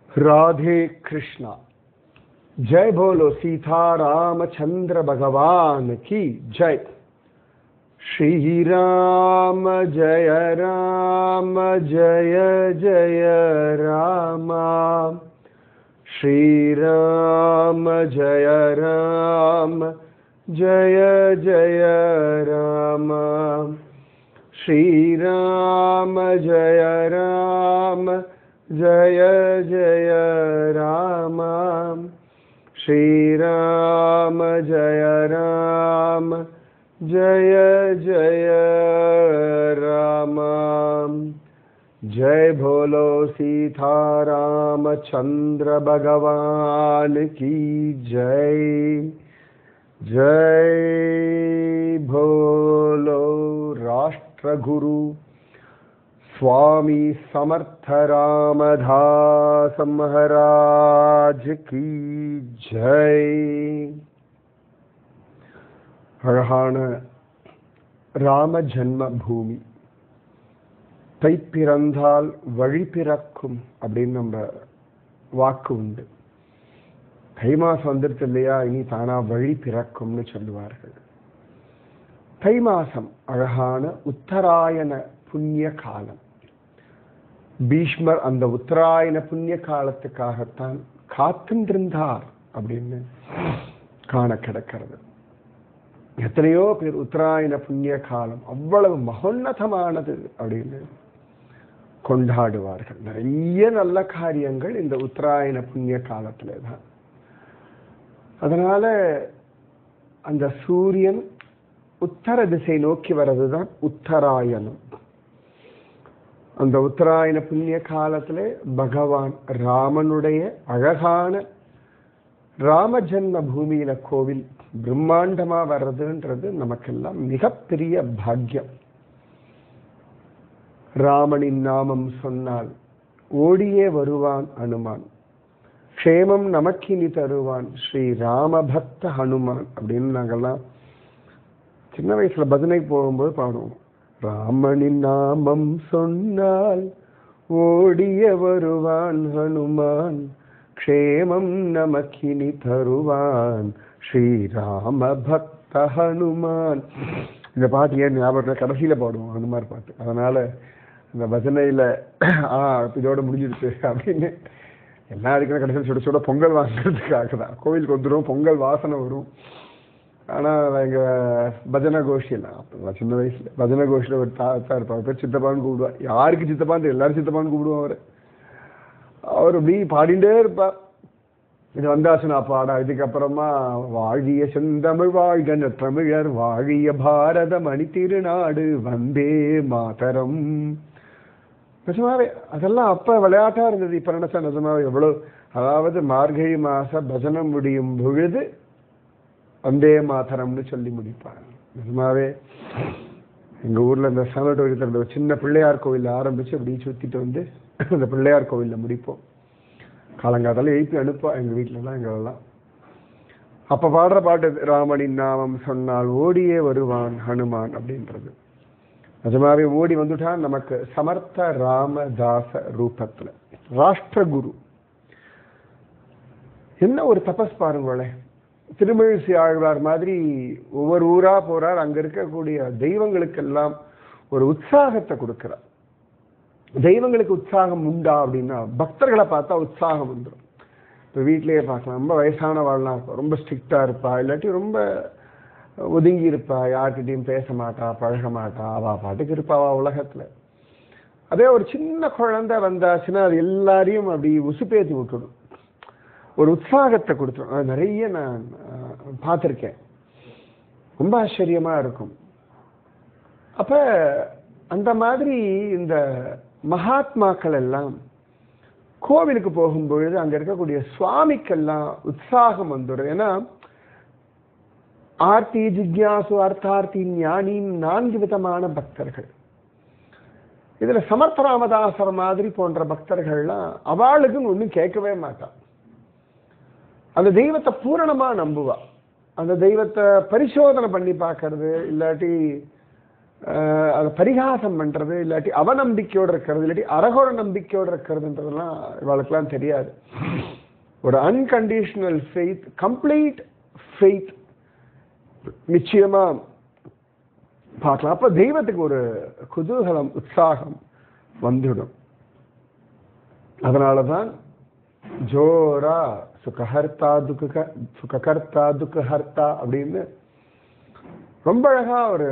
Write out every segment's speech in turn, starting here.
राधे कृष्णा जय बोलो सीता रामचंद्र भगवान की जय श्री राम जय राम जय जय राम श्री राम जय राम जय जय राम श्री राम जय राम जय जय राम श्री राम जय राम जय जय राम जय भोलो सीता रामचंद्र भगवान की जय जय भोलो राष्ट्रगुरु स्वामी समर्थ रामदास महाराज की जय அழகான ராம ஜன்ம பூமி தை பிறந்தால் வழி பிறக்கும் அப்படின்னு நம்ம வாக்கு உண்டு தை மாசம் வந்துருச்சு இல்லையா இனி தானா வழி பிறக்கும்னு சொல்லுவார்கள் தை மாசம் அழகான உத்தராயண புண்ணிய காலம் பீஷ்மர் அந்த உத்தராயண புண்ணிய காலத்துக்காகத்தான் காத்துருந்தார் அப்படின்னு காண கிடக்கிறது எத்தனையோ பேர் உத்தராயண புண்ணிய காலம் அவ்வளவு மகோன்னதமானது அப்படின்னு கொண்டாடுவார்கள் நிறைய நல்ல காரியங்கள் இந்த உத்தராயண புண்ணிய காலத்துல தான் அதனால அந்த சூரியன் உத்தர திசை நோக்கி வர்றதுதான் உத்தராயணம் அந்த உத்தராயண புண்ணிய காலத்துல பகவான் ராமனுடைய அழகான ராம ஜன்ம பூமியில கோவில் பிரம்மாண்டமா வர்றதுன்றது நமக்கெல்லாம் மிகப்பெரிய பாக்கியம் ராமனின் நாமம் சொன்னால் ஓடியே வருவான் அனுமான் க்ஷேமம் நமக்கினி தருவான் ஸ்ரீ ராமபக்த ஹனுமான் அப்படின்னு நாங்கெல்லாம் சின்ன வயசுல பஜனை போகும்போது பாடுவோம் ராமனின் நாமம் சொன்னால் ஓடிய வருவான் ஹனுமான் க்ஷேமம் நமக்கினி தருவான் ஸ்ரீராம பக்த ஹனுமான் இந்த பாட்டு ஏன் ஞாபகம் கடைசியில பாடுவோம் ஹனுமார் பாட்டு அதனால இந்த பஜனையில ஆ இதோட முடிஞ்சிருச்சு அப்படின்னு எல்லா அதுக்குன்னு கடைசியில் சுட சுட பொங்கல் வாங்குறதுக்காக தான் கோவிலுக்கு வந்துடும் பொங்கல் வாசனை வரும் ஆனா எங்க பஜனை கோஷியெல்லாம் அப்ப சின்ன வயசுல பஜனை கோஷில ஒரு தாத்தா இருப்பார் பேர் சித்தப்பான்னு கூப்பிடுவார் யாருக்கு சித்தப்பான்னு எல்லாரும் சித்தப்பான்னு கூப்பிடுவோம் அவரு அவர் இப்படி பாடிண்டே இருப்பார் இது வந்தாச்சு நான் பாட இதுக்கப்புறமா வாழிய செந்தமிழ் வாழ்க தமிழர் வாழிய பாரத மணி திருநாடு வந்தே மாதரம் நிஜமாவே அதெல்லாம் அப்ப விளையாட்டா இருந்தது இப்ப நினைச்சா நிஜமாவே எவ்வளவு அதாவது மார்கழி மாச பஜனம் முடியும் பொழுது வந்தே மாதரம்னு சொல்லி முடிப்பாங்க நிஜமாவே எங்க ஊர்ல இந்த சானட்டோரியத்தில் ஒரு சின்ன பிள்ளையார் கோவில் ஆரம்பிச்சு அப்படி சுத்திட்டு வந்து அந்த பிள்ளையார் கோவில்ல முடிப்போம் காலங்காத்தால எழுப்பி அனுப்பா எங்க வீட்டுலலாம் எங்களெல்லாம் அப்ப பாடுற பாட்டு ராமனின் நாமம் சொன்னால் ஓடியே வருவான் ஹனுமான் அப்படின்றது நிஜமாவே ஓடி வந்துட்டான் நமக்கு சமர்த்த ராமதாச ரூபத்துல ராஷ்டிரகுரு என்ன ஒரு தபஸ் பாருங்களேன் திருமழிசை ஆழ்வார் மாதிரி ஒவ்வொரு ஊரா போறார் அங்க இருக்கக்கூடிய தெய்வங்களுக்கெல்லாம் ஒரு உற்சாகத்தை கொடுக்கிறார் தெய்வங்களுக்கு உற்சாகம் உண்டா அப்படின்னா பக்தர்களை பார்த்தா உற்சாகம் வந்துடும் இப்போ வீட்லயே பார்க்கலாம் ரொம்ப வயசான வாழ்லாம் இருக்கும் ரொம்ப ஸ்ட்ரிக்டா இருப்பா இல்லாட்டி ரொம்ப ஒதுங்கி இருப்பா யார்கிட்டையும் பேச மாட்டா பழக மாட்டா அவா பாட்டுக்கு இருப்பாவா உலகத்துல அதே ஒரு சின்ன குழந்தை வந்தாச்சுன்னா அது எல்லாரையும் அப்படி உசுப்பேத்தி விட்டுடும் ஒரு உற்சாகத்தை கொடுத்துரும் அது நிறைய நான் பார்த்துருக்கேன் ரொம்ப ஆச்சரியமா இருக்கும் அப்ப அந்த மாதிரி இந்த மகாத்மாக்கள் எல்லாம் கோவிலுக்கு போகும்பொழுது அங்க இருக்கக்கூடிய சுவாமிக்கெல்லாம் உற்சாகம் வந்துடும் ஏன்னா ஆர்த்தி ஜிக்யாசு அர்த்தார்த்தி ஞானின் நான்கு விதமான பக்தர்கள் இதுல சமர்த்த ராமதாசர் மாதிரி போன்ற பக்தர்கள்லாம் அவளுக்குன்னு ஒன்றும் கேட்கவே மாட்டான் அந்த தெய்வத்தை பூரணமா நம்புவா அந்த தெய்வத்தை பரிசோதனை பண்ணி பார்க்கறது இல்லாட்டி ஆஹ் அதை பரிகாசம் பண்றது இல்லாட்டி அவநம்பிக்கையோடு இருக்கிறது இல்லாட்டி அரகோர நம்பிக்கையோடு இருக்கிறதுன்றதெல்லாம் இவளுக்கெல்லாம் தெரியாது ஒரு அன்கண்டிஷனல் ஃபெய்த் கம்ப்ளீட் ஃபெய்த் நிச்சயமா பார்க்கலாம் அப்ப தெய்வத்துக்கு ஒரு குதூகலம் உற்சாகம் வந்துடும் அதனாலதான் ஜோரா சுகஹர்த்தா துக்க சுககர்த்தா துக்கஹர்த்தா அப்படின்னு ரொம்ப அழகா ஒரு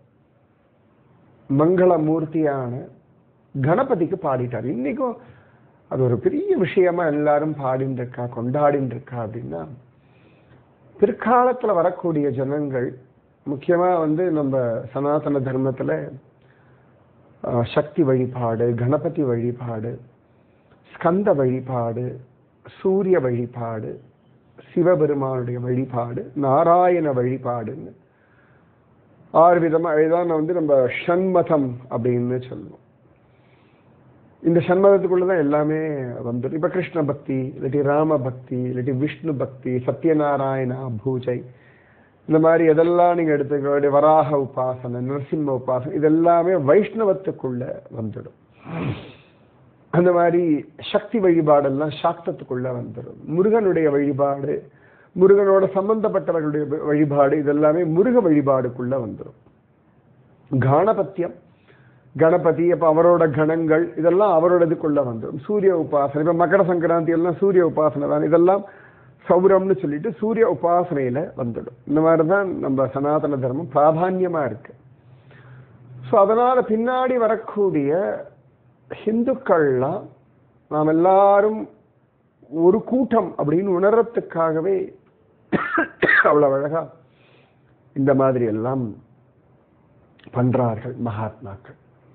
மங்களமூர்த்தியான கணபதிக்கு பாடிட்டார் இன்னைக்கும் அது ஒரு பெரிய விஷயமா எல்லாரும் பாடிட்டு இருக்கா கொண்டாடிட்டு இருக்கா அப்படின்னா பிற்காலத்துல வரக்கூடிய ஜனங்கள் முக்கியமா வந்து நம்ம சனாதன தர்மத்துல ஆஹ், சக்தி வழிபாடு கணபதி வழிபாடு ஸ்கந்த வழிபாடு சூரிய வழிபாடு சிவபெருமானுடைய வழிபாடு நாராயண வழிபாடுன்னு ஆறு விதமா இதான் வந்து நம்ம ஷண்மதம் அப்படின்னு சொல்லுவோம் இந்த சண்மதத்துக்குள்ள தான் எல்லாமே வந்துடும் இப்ப கிருஷ்ண பக்தி இல்லாட்டி ராம பக்தி இல்லாட்டி விஷ்ணு பக்தி சத்யநாராயணா பூஜை இந்த மாதிரி எதெல்லாம் நீங்க எடுத்துக்க வராக உபாசனை நரசிம்ம உபாசனை இதெல்லாமே வைஷ்ணவத்துக்குள்ள வந்துடும் அந்த மாதிரி சக்தி வழிபாடெல்லாம் சாக்தத்துக்குள்ள வந்துடும் முருகனுடைய வழிபாடு முருகனோட சம்பந்தப்பட்டவர்களுடைய வ- வழிபாடு இதெல்லாமே முருக வழிபாடுக்குள்ள வந்துடும் கானபத்தியம் கணபதி அப்ப அவரோட கணங்கள் இதெல்லாம் அவரோட இதுக்குள்ள வந்துடும் சூரிய உபாசனை இப்ப மக்கர சங்கராந்தி எல்லாம் சூரிய உபாசனை தான் இதெல்லாம் சௌரம்னு சொல்லிட்டு சூரிய உபாசனையில வந்துடும் இந்த மாதிரி தான் நம்ம சனாதன தர்மம் பிராதான்யமா இருக்கு ஸோ அதனால பின்னாடி வரக்கூடிய ஹிந்துக்கள்லாம் நாம் எல்லாரும் ஒரு கூட்டம் அப்படின்னு உணர்றதுக்காகவே அவ்வளவு அழகா இந்த மாதிரி எல்லாம் பண்றார்கள் மகாத்மாக்கள்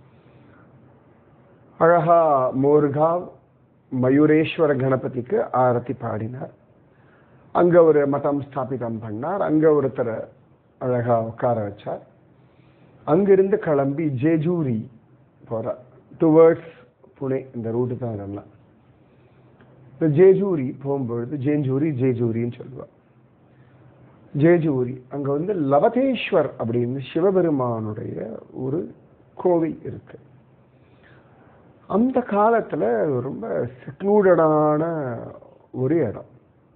அழகா மோர்காவ் மயூரேஸ்வர கணபதிக்கு ஆரத்தி பாடினார் அங்க ஒரு மதம் ஸ்தாபிதம் பண்ணார் அங்க ஒருத்தரை அழகா உட்கார வச்சார் அங்கிருந்து கிளம்பி ஜேஜூரி போறார் டுவர்ட்ஸ் புனே இந்த ரூட்டு தான் இதெல்லாம் இந்த ஜேஜூரி போகும்பொழுது ஜேஞ்சூரி ஜேஜூரின்னு சொல்லுவா ஜேஜூரி அங்க வந்து லவதேஸ்வர் அப்படின்னு சிவபெருமானுடைய ஒரு கோவில் இருக்கு அந்த காலத்துல ரொம்ப செக்லூடடான ஒரு இடம்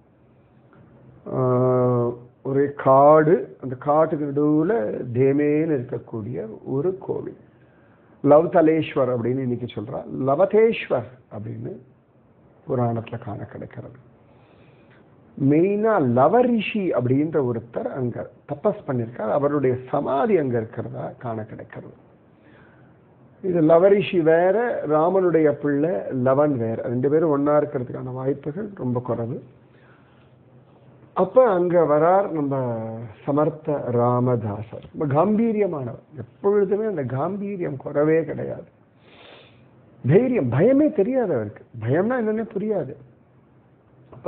ஆஹ் ஒரு காடு அந்த காட்டுக்கு நடுவுல தேமேன்னு இருக்கக்கூடிய ஒரு கோவில் லவ்தலேஸ்வர் அப்படின்னு இன்னைக்கு சொல்றா லவதேஸ்வர் அப்படின்னு புராணத்துல காண கிடைக்கிறது மெயினா லவரிஷி அப்படின்ற ஒருத்தர் அங்க தபஸ் பண்ணியிருக்கார் அவருடைய சமாதி அங்க இருக்கிறதா காண கிடைக்கிறது இது லவரிஷி வேற ராமனுடைய பிள்ளை லவன் வேற ரெண்டு பேரும் ஒண்ணா இருக்கிறதுக்கான வாய்ப்புகள் ரொம்ப குறைவு அப்ப அங்க வரார் நம்ம சமர்த்த ராமதாசர் ரொம்ப காம்பீரியமானவர் எப்பொழுதுமே அந்த காம்பீரியம் குறவே கிடையாது தைரியம் பயமே தெரியாது அவருக்கு பயம்னா என்னன்னே புரியாது அப்ப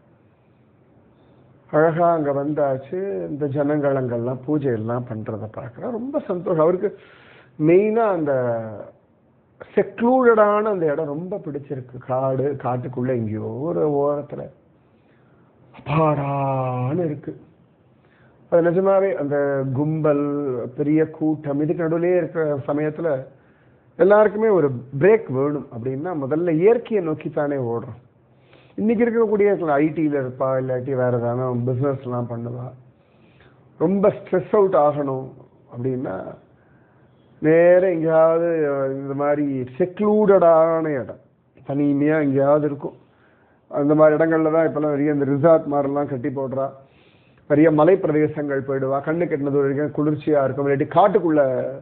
அழகா அங்க வந்தாச்சு இந்த ஜனங்கள் அங்கெல்லாம் பூஜை எல்லாம் பண்றத பார்க்கறா ரொம்ப சந்தோஷம் அவருக்கு மெயினா அந்த செக்லூடடான அந்த இடம் ரொம்ப பிடிச்சிருக்கு காடு காட்டுக்குள்ள எங்கேயோ ஒரு ஓரத்துல அப்பாடான்னு இருக்கு அது நிஜமாவே அந்த கும்பல் பெரிய கூட்டம் இதுக்கு நடுவுலயே இருக்கிற சமயத்துல எல்லாருக்குமே ஒரு பிரேக் வேணும் அப்படின்னா முதல்ல இயற்கையை நோக்கித்தானே ஓடுறோம் இன்னைக்கு இருக்கக்கூடிய ஐடியில் இருப்பா இல்லாட்டி வேற ஏதாவது பிஸ்னஸ் எல்லாம் பண்ணுவா ரொம்ப ஸ்ட்ரெஸ் அவுட் ஆகணும் அப்படின்னா நேர எங்கேயாவது இந்த மாதிரி செக்லூடடான இடம் தனிமையா எங்கேயாவது இருக்கும் அந்த மாதிரி இடங்கள்ல தான் இப்பெல்லாம் நிறைய இந்த ரிசார்ட் மாதிரிலாம் கட்டி போடுறா பெரிய மலை பிரதேசங்கள் போயிடுவா கண்ணு கட்டினது வரைக்கும் குளிர்ச்சியா இருக்கும் இல்லாட்டி காட்டுக்குள்ள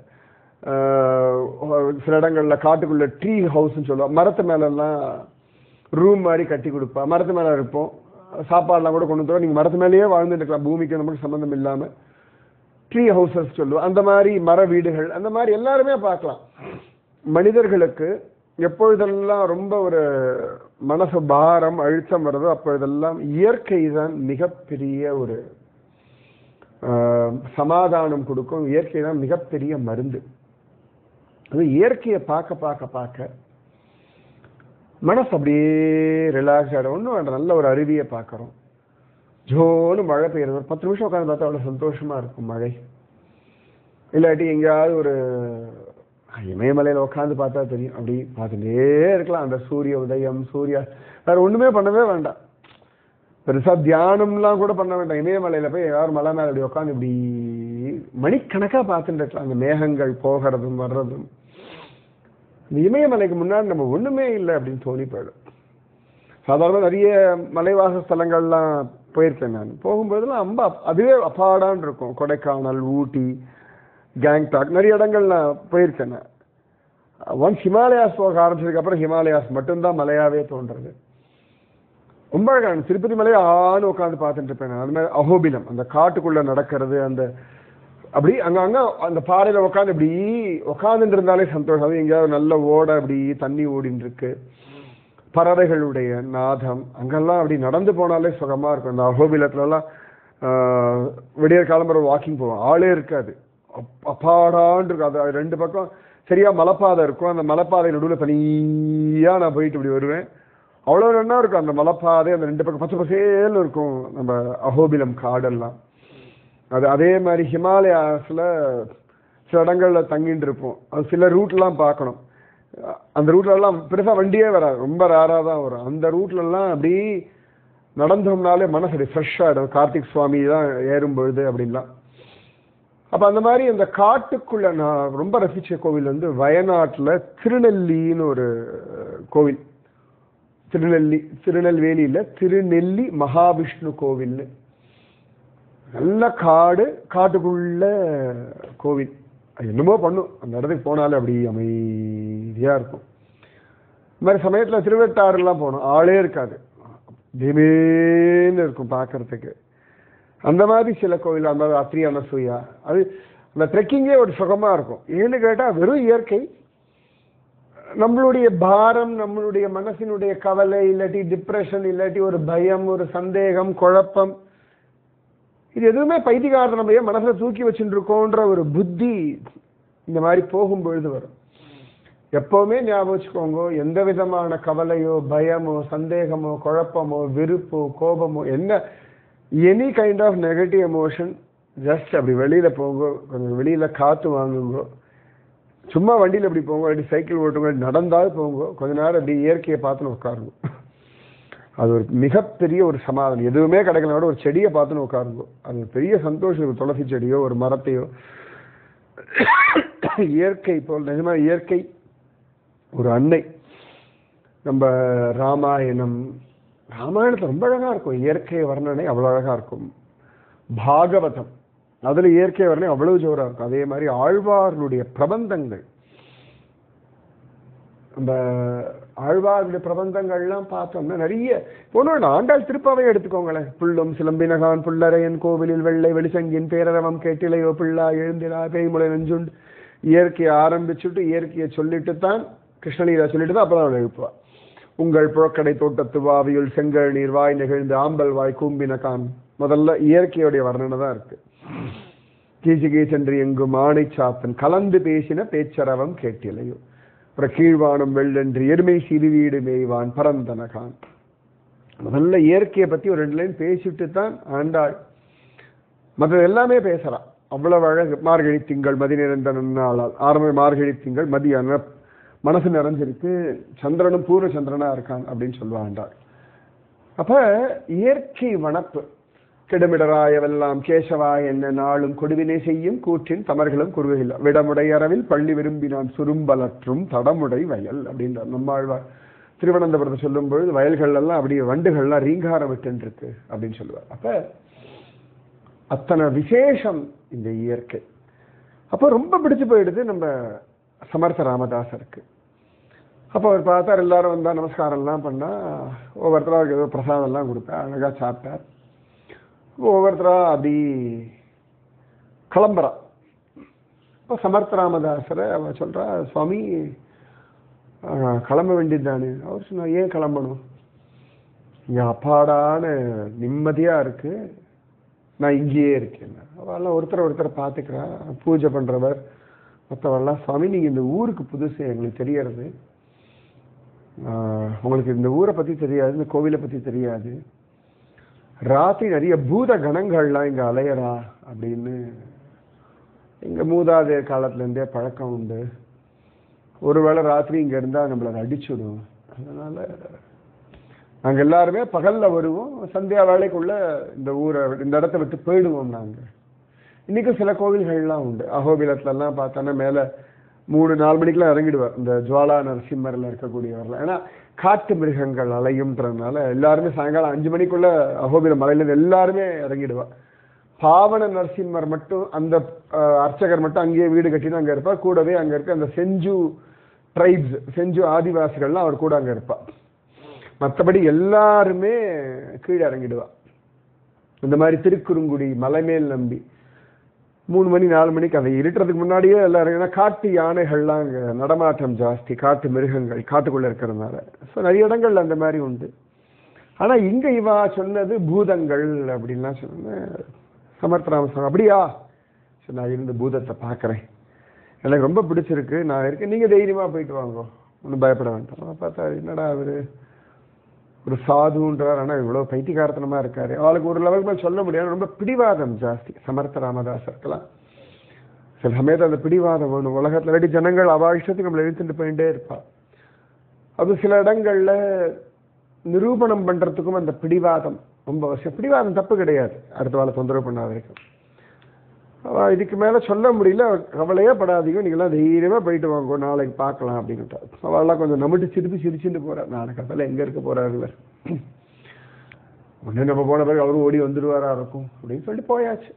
ஆஹ், சில இடங்கள்ல காட்டுக்குள்ள ட்ரீ ஹவுஸ்ன்னு சொல்லுவா மரத்து மேலெல்லாம் ரூம் மாதிரி கட்டி கொடுப்பா மரத்து மேல இருப்போம் சாப்பாடுலாம் கூட கொண்டு வந்துருவோம் நீங்க மரத்து மேலேயே வாழ்ந்துட்டு இருக்கலாம் பூமிக்கு நமக்கு சம்மந்தம் இல்லாம ட்ரீ ஹவுசஸ் சொல்லுவோம் அந்த மாதிரி மர வீடுகள் அந்த மாதிரி எல்லாருமே பார்க்கலாம் மனிதர்களுக்கு எப்பொழுதெல்லாம் ரொம்ப ஒரு மனசு பாரம் அழுத்தம் வருதோ அப்பொழுதெல்லாம் இயற்கை தான் மிகப்பெரிய ஒரு ஆஹ், சமாதானம் கொடுக்கும் இயற்கை தான் மிகப்பெரிய மருந்து அது இயற்கையை பார்க்க பார்க்க பார்க்க மனசு அப்படியே ரிலாக்ஸ் ஆகிடும் ஒன்றும் வேண்டாம் நல்ல ஒரு அருவியை பார்க்குறோம் ஜோன்னு மழை பெய்யுறது ஒரு பத்து நிமிஷம் உட்காந்து பார்த்தா அவ்வளோ சந்தோஷமா இருக்கும் மழை இல்லாட்டி எங்கேயாவது ஒரு இமயமலையில உட்காந்து பார்த்தா தெரியும் அப்படி பார்த்துட்டே இருக்கலாம் அந்த சூரிய உதயம் சூரிய வேற ஒண்ணுமே பண்ணவே வேண்டாம் பெருசா தியானம்லாம் கூட பண்ண வேண்டாம் இமயமலையில போய் யாரும் மலை மேல அப்படி உட்காந்து இப்படி மணிக்கணக்கா பார்த்துட்டு இருக்கலாம் அந்த மேகங்கள் போகிறதும் வர்றதும் இந்த இமயமலைக்கு முன்னாடி நம்ம ஒண்ணுமே இல்லை அப்படின்னு தோணி போயிடும் சாதாரண நிறைய மலைவாச ஸ்தலங்கள்லாம் போயிருக்கேன் நான் போகும்போதெல்லாம் ரொம்ப அப்- அதுவே அப்பாடான்னு இருக்கும் கொடைக்கானல் ஊட்டி கேங்டாக் நிறைய இடங்கள் நான் போயிருக்கேன் நான் ஒன்ஸ் ஹிமாலயாஸ் போக ஆரம்பிச்சதுக்கு அப்புறம் ஹிமாலயாஸ் மட்டும்தான் மலையாவே தோன்றது ரொம்ப அழகா இருக்கும். திருப்பதி மலையை ஆன்னு உட்காந்து பார்த்துட்டு இருப்பேன் நான். அது மாதிரி அஹோபிலம் அந்த காட்டுக்குள்ள நடக்கிறது அந்த அப்படி அங்க அங்க அந்த பாறையில உட்காந்து இப்படி உட்காந்துட்டு இருந்தாலே சந்தோஷம் அது எங்கேயாவது நல்ல ஓட அப்படி தண்ணி ஓடின்னு இருக்கு பறவைகளுடைய நாதம் அங்கெல்லாம் அப்படி நடந்து போனாலே சுகமா இருக்கும் இந்த அகோபிலத்துல எல்லாம் ஆஹ், விடியற் காலம்பர வாக்கிங் போவோம் ஆளே இருக்காது அப்- அப்பாடான்னு இருக்கும் அது ரெண்டு பக்கம் சரியா மலைப்பாதை இருக்கும் அந்த மலைப்பாதை நடுவில் தனியா நான் போயிட்டு இப்படி வருவேன் அவ்வளோ நல்லா இருக்கும் அந்த மலைப்பாதை அந்த ரெண்டு பக்கம் பச்சை பசேல்னு இருக்கும் நம்ம அகோபிலம் காடெல்லாம் அது அதே மாதிரி ஹிமாலயாஸ்ல சில இடங்கள்ல தங்கிட்டு இருப்போம் அது சில ரூட்லாம் பார்க்கணும் அஹ் அந்த ரூட்ல எல்லாம் பெருசா வண்டியே வராது ரொம்ப ரேரா தான் வரும் அந்த ரூட்ல எல்லாம் அப்படி நடந்தோம்னாலே மனசு அப்படி ஃப்ரெஷ் ஆயிடும் கார்த்திக் சுவாமி தான் ஏறும் பொழுது அப்படின்லாம் அப்ப அந்த மாதிரி அந்த காட்டுக்குள்ள நான் ரொம்ப ரசிச்ச கோவில் வந்து வயநாட்டுல திருநெல்லின்னு ஒரு அஹ், கோவில் திருநெல்லி திருநெல்வேலியில திருநெல்லி மகாவிஷ்ணு கோவில்னு நல்ல காடு காட்டுக்குள்ள கோவில் அது என்னமோ பண்ணும் அந்த இடத்துக்கு போனாலே அப்படி அமைதியா இருக்கும் இந்த மாதிரி சமயத்துல திருவெட்டாறுலாம் போனோம் ஆளே இருக்காது திமேன்னு இருக்கும் பார்க்கறதுக்கு அந்த மாதிரி சில கோவில் அந்த மாதிரி அத்ரி அனசூயா அது அந்த ட்ரெக்கிங்கே ஒரு சுகமா இருக்கும் ஏன்னு கேட்டா வெறும் இயற்கை நம்மளுடைய பாரம் நம்மளுடைய மனசினுடைய கவலை இல்லாட்டி டிப்ரெஷன் இல்லாட்டி ஒரு பயம் ஒரு சந்தேகம் குழப்பம் இது எதுவுமே பைத்தியகாரத்தை நம்ம ஏன் மனசுல தூக்கி வச்சுட்டு இருக்கோன்ற ஒரு புத்தி இந்த மாதிரி போகும்பொழுது வரும் எப்பவுமே ஞாபகம் வச்சுக்கோங்க எந்த விதமான கவலையோ பயமோ சந்தேகமோ குழப்பமோ வெறுப்போ கோபமோ என்ன any kind of negative emotion just அப்படி வெளியில போங்க கொஞ்சம் வெளியில காத்து வாங்குங்க சும்மா வண்டியில இப்படி போங்க அப்படி சைக்கிள் ஓட்டுங்க நடந்தாலும் போங்க கொஞ்ச நேரம் அப்படி இயற்கையை பார்த்துன்னு உட்காருங்க அது ஒரு மிகப்பெரிய ஒரு சமாதானம் எதுவுமே கிடைக்கல கூட ஒரு செடியை பார்த்துன்னு உட்காருங்க அது ஒரு பெரிய சந்தோஷம் ஒரு துளசி செடியோ ஒரு மரத்தையோ இயற்கை போல் நிஜமா இயற்கை ஒரு அன்னை நம்ம ராமாயணம் ராமாயணத்துல ரொம்ப அழகா இருக்கும் இயற்கை வர்ணனை அவ்வளவு அழகா இருக்கும் பாகவதம் அதுல இயற்கை வர்ணனை அவ்வளவு ஜோரா இருக்கும் அதே மாதிரி ஆழ்வார்களுடைய பிரபந்தங்கள் நம்ம ஆழ்வாருடைய பிரபந்தங்கள்லாம் பார்த்தோம்னா நிறைய ஒன்று ஆண்டாள் திருப்பாவை எடுத்துக்கோங்களேன் புல்லும் சிலம்பினகான் புல்லரையன் கோவிலில் வெள்ளை வெளிசங்கின் பேரரவம் கேட்டிலையோ பிள்ளா எழுந்திரா பேய்முளை நெஞ்சுண்டு இயற்கையை ஆரம்பிச்சுட்டு இயற்கையை சொல்லிட்டு தான் கிருஷ்ணலீலா சொல்லிட்டு தான் அப்புறம் அவளை எழுப்புவா உங்கள் புழக்கடை தோட்டத்து வாவியுள் செங்கல் நீர் வாய் நெகிழ்ந்து ஆம்பல் வாய் கூம்பினகான் முதல்ல இயற்கையுடைய வர்ணனை தான் இருக்கு கீச்சு கீச்சென்று எங்கும் ஆணை சாத்தன் கலந்து பேசின பேச்சரவம் கேட்டிலையோ அப்புறம் கீழ்வானம் வெள்ளென்று எருமை சிறுவீடு மேய்வான் பரந்தனகான் முதல்ல இயற்கையை பத்தி ஒரு ரெண்டு லைன் பேசிட்டு தான் ஆண்டாள் மற்றது எல்லாமே பேசலாம் அவ்வளவு அழகு மார்கழி திங்கள் மதி நிறைந்த நன்னாளால் ஆரம்ப மார்கழி திங்கள் மதியான மனசு நிறைஞ்சிருக்கு சந்திரனும் பூர்வ சந்திரனா இருக்கான் அப்படின்னு சொல்லுவாண்டாள் அப்ப இயற்கை வனப்பு கிடமிடராயவெல்லாம் கேசவா என்ன நாளும் கொடுவினை செய்யும் கூற்றின் தமர்களும் குறுகையில் விடமுடை அரவில் பள்ளி விரும்பினான் சுரும்பலற்றும் தடமுடை வயல் அப்படின்றார் நம்மாழ்வார் திருவனந்தபுரத்தை சொல்லும் பொழுது வயல்கள் எல்லாம் அப்படியே வண்டுகள்லாம் ரீங்காரம் விட்டுன்னு இருக்கு அப்படின்னு சொல்லுவார் அப்ப அத்தனை விசேஷம் இந்த இயற்கை அப்போ ரொம்ப பிடிச்சு போயிடுது நம்ம சமர்த்த ராமதாசருக்கு அப்போ அவர் பார்த்தார் எல்லாரும் வந்தா நமஸ்காரம் எல்லாம் பண்ணா ஒவ்வொருத்தரா அவருக்கு ஏதோ பிரசாதம் எல்லாம் கொடுத்தா அழகா சாப்பிட்டார் ஒவ்வொருத்தரா அப்படி கிளம்புறா இப்போ சமர்த்த ராமதாசரை அவ சொல்றா சுவாமி ஆஹ், கிளம்ப வேண்டியதுதானே அவர் சொன்னா ஏன் கிளம்பணும் இங்க அப்பாடான நிம்மதியா இருக்கு நான் இங்கேயே இருக்கேன் அவெல்லாம் ஒருத்தர் ஒருத்தர் பார்த்துக்கிறா பூஜை பண்றவர் மற்றவரெல்லாம் சுவாமி நீங்க இந்த ஊருக்கு புதுசு எங்களுக்கு தெரியறது ஆஹ், உங்களுக்கு இந்த ஊரை பத்தி தெரியாது இந்த கோவிலை பத்தி தெரியாது ராத்திரி நிறைய பூத கணங்கள்லாம் இங்க அலையறா அப்படின்னு எங்க மூதாதையர் காலத்துல இருந்தே பழக்கம் உண்டு ஒருவேளை ராத்திரி இங்க இருந்தா நம்மள அதை அடிச்சுடும் அதனால நாங்க எல்லாருமே பகல்ல வருவோம் சந்தியா வேலைக்குள்ள இந்த ஊரை இந்த இடத்த விட்டு போயிடுவோம் நாங்க இன்னைக்கும் சில கோவில்கள்லாம் உண்டு அகோபிலத்துல எல்லாம் பார்த்தோன்னா மேல மூணு நாலு மணிக்கெல்லாம் இறங்கிடுவார் இந்த ஜுவாலா நரசிம்மர்ல இருக்கக்கூடியவர்லாம் ஏன்னா காட்டு மிருகங்கள் அலையும்ன்றதுனால எல்லாருமே சாயங்காலம் அஞ்சு மணிக்குள்ள அகோபில மலையில இருந்து எல்லாருமே இறங்கிடுவா பாவன நரசிம்மர் மட்டும் அந்த அஹ், அர்ச்சகர் மட்டும் அங்கேயே வீடு கட்டிட்டு அங்க இருப்பார் கூடவே அங்க இருக்க அந்த செஞ்சு ட்ரைப்ஸ் செஞ்சு ஆதிவாசிகள்லாம் அவர் கூட அங்க இருப்பா மற்றபடி எல்லாருமே கீழே இறங்கிடுவா இந்த மாதிரி திருக்குறுங்குடி மலைமேல் நம்பி மூணு மணி நாலு மணிக்கு அதை இருட்டுறதுக்கு முன்னாடியே எல்லாரும் ஏன்னா காட்டு யானைகள்லாம் அங்கே நடமாட்டம் ஜாஸ்தி காட்டு மிருகங்கள் காட்டுக்குள்ள இருக்கிறதுனால ஸோ நிறைய இடங்கள்ல அந்த மாதிரி உண்டு ஆனா இங்க இவா சொன்னது பூதங்கள் அப்படின்லாம் சொன்னேன் சமர்த்தராம சொன்ன அப்படியா சரி நான் இருந்து பூதத்தை பார்க்கறேன் எனக்கு ரொம்ப பிடிச்சிருக்கு நான் இருக்கேன் நீங்க தைரியமா போயிட்டு வாங்க ஒன்றும் பயப்பட வேண்டாம் அவன் பார்த்தா என்னடா அவரு ஒரு சாதுன்றார் ஆனா இவ்வளவு பைத்தியகாரத்தனமா இருக்காரு அவளுக்கு ஒரு லெவலுக்கு மேல சொல்ல முடியாது ரொம்ப பிடிவாதம் ஜாஸ்தி சமர்த்த ராமதாசருக்கெல்லாம் சில சமயத்துல அந்த பிடிவாதம் வேணும் உலகத்துல இல்லாட்டி ஜனங்கள் அவ இஷ்டத்துக்கு நம்மளை இழுத்துட்டு போயிட்டே இருப்பா அது சில இடங்கள்ல நிரூபணம் பண்றதுக்கும் அந்த பிடிவாதம் ரொம்ப அவசியம் பிடிவாதம் தப்பு கிடையாது அடுத்த வாழை தொந்தரவு பண்ணாத வரைக்கும் அவ இதுக்கு மேல சொல்ல முடியல கவலையே படாதீங்க நீங்களாம் தைரியமா போயிட்டு வாங்க நாளைக்கு பார்க்கலாம் அப்படின்னுட்டா அவெல்லாம் கொஞ்சம் நம்பிட்டு சிரிப்பு சிரிச்சுட்டு போறா நாளைக்கு அதெல்லாம் எங்க இருக்க போறாரு இவர் உடனே நம்ம போன பிறகு அவரும் ஓடி வந்துருவாரா இருக்கும் அப்படின்னு சொல்லிட்டு போயாச்சு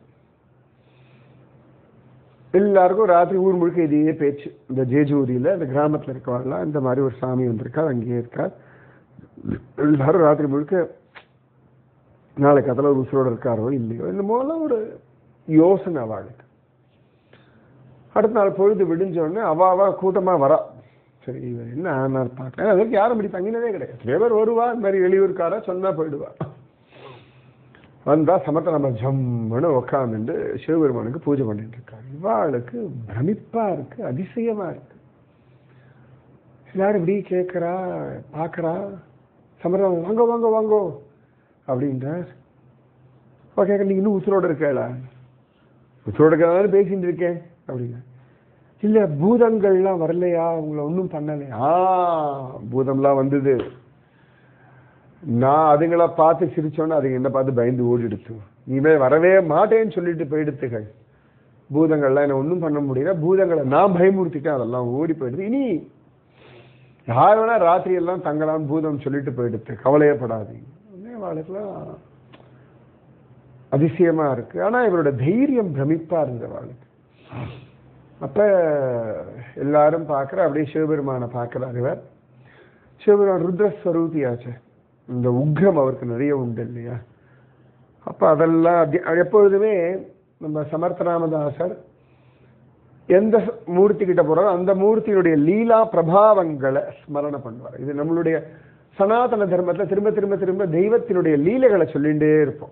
எல்லாருக்கும் ராத்திரி ஊர் முழுக்க இதையே பேச்சு இந்த ஜேஜூரியில இந்த கிராமத்துல இருக்கவாள்லாம் இந்த மாதிரி ஒரு சாமி வந்திருக்கார் அங்கேயே இருக்கார் எல்லாரும் ராத்திரி முழுக்க நாளைக்கு அதில் ஒரு உசுரோட இருக்காரோ இல்லையோ இந்த மூலம் ஒரு யோசனை அவளுக்கு அடுத்த நாள் பொழுது விடிஞ்ச உடனே அவ அவ கூட்டமா வரா சரி இவர் என்ன ஆனார் பார்க்கலாம் அதுக்கு யாரும் இப்படி தங்கினதே கிடையாது நிறைய பேர் வருவா இந்த மாதிரி வெளியூர்காரா சொன்னா போயிடுவா வந்தா சமத்த நம்ம ஜம்முன்னு உட்காந்துட்டு சிவபெருமானுக்கு பூஜை பண்ணிட்டு இருக்காரு இவாளுக்கு பிரமிப்பா இருக்கு அதிசயமா இருக்கு எல்லாரும் இப்படி கேட்கறா பார்க்கறா சமரம் வாங்க வாங்க வாங்கோ அப்படின்றார் அவ கேட்க நீங்க இன்னும் உசுரோட இருக்கல உசுரோட இருக்கிறதால பேசிட்டு இருக்கேன் அப்படின்னா இல்ல பூதங்கள்லாம் வரலையா உங்களை ஒன்றும் பண்ணலையா ஆ பூதம்லாம் வந்தது நான் அதுங்கள பார்த்து சிரிச்சோன்னே அதுங்க என்ன பார்த்து பயந்து ஓடிடுச்சு நீமே வரவே மாட்டேன்னு சொல்லிட்டு போயிடுத்துகள் பூதங்கள்லாம் என்ன ஒன்றும் பண்ண முடியல பூதங்களை நான் பயமுறுத்திட்டேன் அதெல்லாம் ஓடி போயிடுது இனி யார் வேணா ராத்திரி எல்லாம் தங்கலாம் பூதம் சொல்லிட்டு போயிடுது கவலையே படாதீங்க உடனே அவளுக்கெல்லாம் அதிசயமா இருக்கு ஆனா இவரோட தைரியம் பிரமிப்பா இருந்தது அவளுக்கு அப்ப எல்லாரும் பார்க்கற அப்படியே சிவபெருமானை பார்க்கிறார் இவர் சிவபெருமான் ருத்ரஸ்வரூபியாச்சு இந்த உக்ரம் அவருக்கு நிறைய உண்டு இல்லையா அப்ப அதெல்லாம் அதி- எப்பொழுதுமே நம்ம சமர்த்தராமதாசர் எந்த மூர்த்தி கிட்ட போறாரோ அந்த மூர்த்தியினுடைய லீலா பிரபாவங்களை ஸ்மரணை பண்ணுவார் இது நம்மளுடைய சனாதன தர்மத்துல திரும்ப திரும்ப திரும்ப தெய்வத்தினுடைய லீலைகளை சொல்லிண்டே இருப்போம்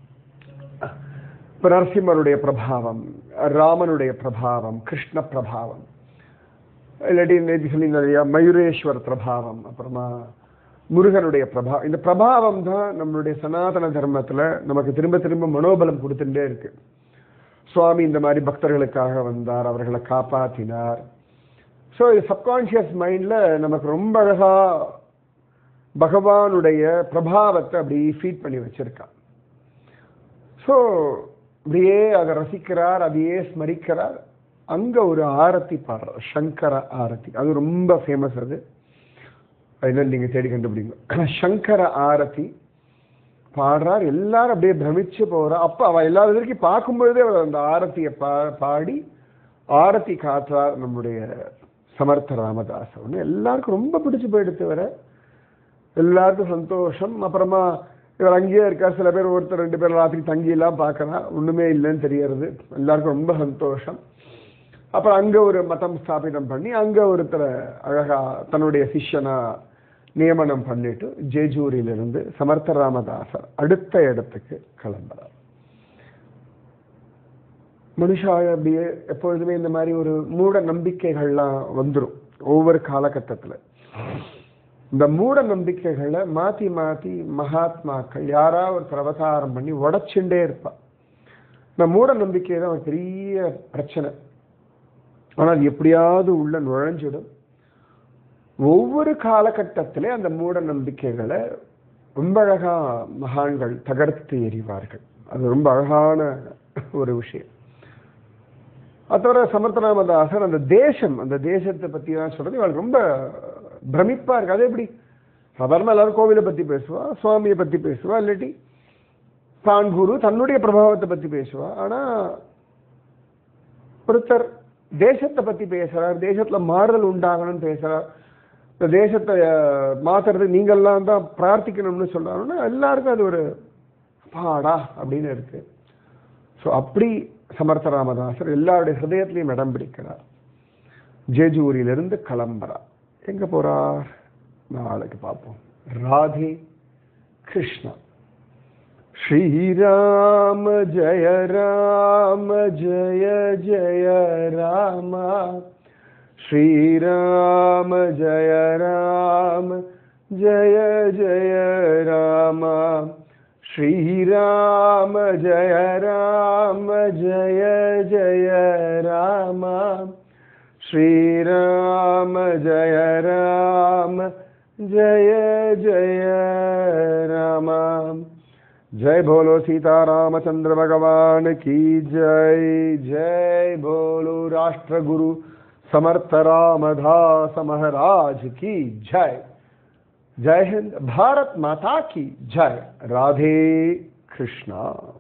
இப்ப நரசிம்மருடைய பிரபாவம் ராமனுடைய பிரபாவம் கிருஷ்ண பிரபாவம் இல்லாட்டி நேற்று சொல்லி நிறைய மயூரேஸ்வர் பிரபாவம் அப்புறமா முருகனுடைய பிரபாவம் இந்த பிரபாவம் தான் நம்மளுடைய சனாதன தர்மத்துல நமக்கு திரும்ப திரும்ப மனோபலம் கொடுத்துட்டே இருக்கு சுவாமி இந்த மாதிரி பக்தர்களுக்காக வந்தார் அவர்களை காப்பாத்தினார் ஸோ இது சப்கான்ஷியஸ் மைண்ட்ல நமக்கு ரொம்ப அழகா பகவானுடைய பிரபாவத்தை அப்படி ஃபீட் பண்ணி வச்சிருக்கான் ஸோ அப்படியே அதை ரசிக்கிறார் அதையே ஸ்மரிக்கிறார் அங்க ஒரு ஆரத்தி பாடுறார் சங்கர ஆரத்தி அது ரொம்ப ஃபேமஸ் அது அது என்னன்னு நீங்க தேடி கண்டுபிடிங்க சங்கர ஆரத்தி பாடுறார் எல்லாரும் அப்படியே பிரமிச்சு போறா அப்ப அவ எல்லாரும் வரைக்கும் பார்க்கும்பொழுதே அவர் அந்த ஆரத்தியை பா பாடி ஆரத்தி காற்றார் நம்முடைய சமர்த்த ராமதாஸ் ஒன்று எல்லாருக்கும் ரொம்ப பிடிச்சு போயிடுத்து வர எல்லாருக்கும் சந்தோஷம் அப்புறமா இவர் அங்கேயே இருக்கார் சில பேர் ஒருத்தர் ரெண்டு பேர் ராத்திரி தங்கி எல்லாம் பார்க்கறா ஒண்ணுமே இல்லைன்னு தெரியறது எல்லாருக்கும் ரொம்ப சந்தோஷம் அப்புறம் அங்க ஒரு மதம் ஸ்தாபிதம் பண்ணி அங்க ஒருத்தரை அழகா தன்னுடைய சிஷ்யனா நியமனம் பண்ணிட்டு ஜேஜூரிலிருந்து சமர்த்த ராமதாசர் அடுத்த இடத்துக்கு கிளம்புறார் மனுஷா அப்படியே எப்பொழுதுமே இந்த மாதிரி ஒரு மூட நம்பிக்கைகள்லாம் வந்துரும் ஒவ்வொரு காலகட்டத்துல இந்த மூட நம்பிக்கைகளை மாத்தி மாத்தி மகாத்மாக்கள் யாரா ஒரு அவதாரம் பண்ணி உடைச்சுட்டே இருப்பா இந்த மூட நம்பிக்கை தான் ஒரு பெரிய பிரச்சனை ஆனால் அது எப்படியாவது உள்ள நுழைஞ்சிடும் ஒவ்வொரு காலகட்டத்திலே அந்த மூட நம்பிக்கைகளை ரொம்ப அழகா மகான்கள் தகர்த்து எறிவார்கள் அது ரொம்ப அழகான ஒரு விஷயம் அது தவிர சமர்த்தராமதாசர் அந்த தேசம் அந்த தேசத்தை பத்தி தான் சொல்றது இவளுக்கு ரொம்ப பிரமிப்பா இருக்கு அது எப்படி சாதாரண எல்லாரும் கோவிலை பத்தி பேசுவா சுவாமியை பத்தி பேசுவா இல்லாட்டி தான் குரு தன்னுடைய பிரபாவத்தை பத்தி பேசுவா ஆனா ஒருத்தர் தேசத்தை பத்தி பேசுறார் தேசத்துல மாறுதல் உண்டாகணும்னு பேசுறார் இந்த தேசத்தை அஹ், மாத்துறது நீங்கள்லாம் தான் பிரார்த்திக்கணும்னு சொல்றாருன்னா எல்லாருக்கும் அது ஒரு பாடா அப்படின்னு இருக்கு ஸோ அப்படி சமர்த்த ராமதாசர் எல்லாருடைய ஹிருதயத்திலையும் இடம் பிடிக்கிறார் ஜேஜூரியிலிருந்து கிளம்புறார் எங்க போறார் நாளைக்கு பார்ப்போம் ராதே கிருஷ்ணா श्रीराम जय राम जय जय राम श्रीराम जय राम जय जय राम श्रीराम जय राम जय जय राम श्रीराम जय राम जय जय राम जय बोलो सीता रामचंद्र भगवान की जय जय बोलो राष्ट्र गुरु समर्थ रामदास महाराज की जय जय हिंद भारत माता की जय राधे कृष्णा